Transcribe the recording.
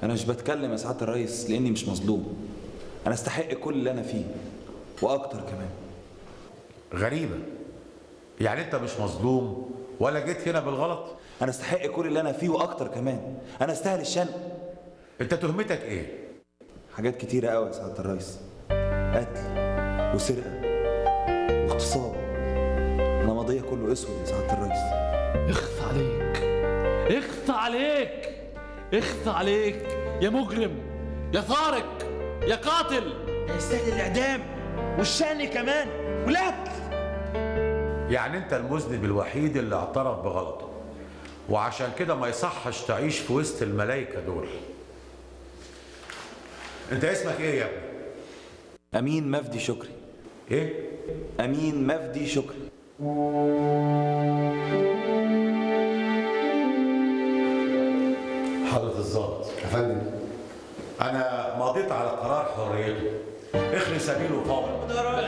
انا مش بتكلم يا سعاده الرئيس لاني مش مظلوم انا استحق كل اللي انا فيه واكتر كمان غريبة يعني انت مش مظلوم ولا جيت هنا بالغلط انا استحق كل اللي انا فيه واكتر كمان انا استاهل الشنق انت تهمتك ايه حاجات كتيره قوي يا سعاده الرئيس قتل وسرقه واغتصاب انا ماضيه كله اسود يا سعاده الرئيس اخث عليك اخث عليك اخث عليك يا مجرم يا سارق يا قاتل يستاهل الاعدام والشان كمان والقتل يعني انت المذنب الوحيد اللي اعترف بغلطه وعشان كده ما يصحش تعيش في وسط الملايكة دول انت اسمك ايه يا ابني امين مفدي شكري ايه امين مفدي شكري حضرة الضابط يا فندم انا مضيت على قرار حريته اخلي سبيله فورا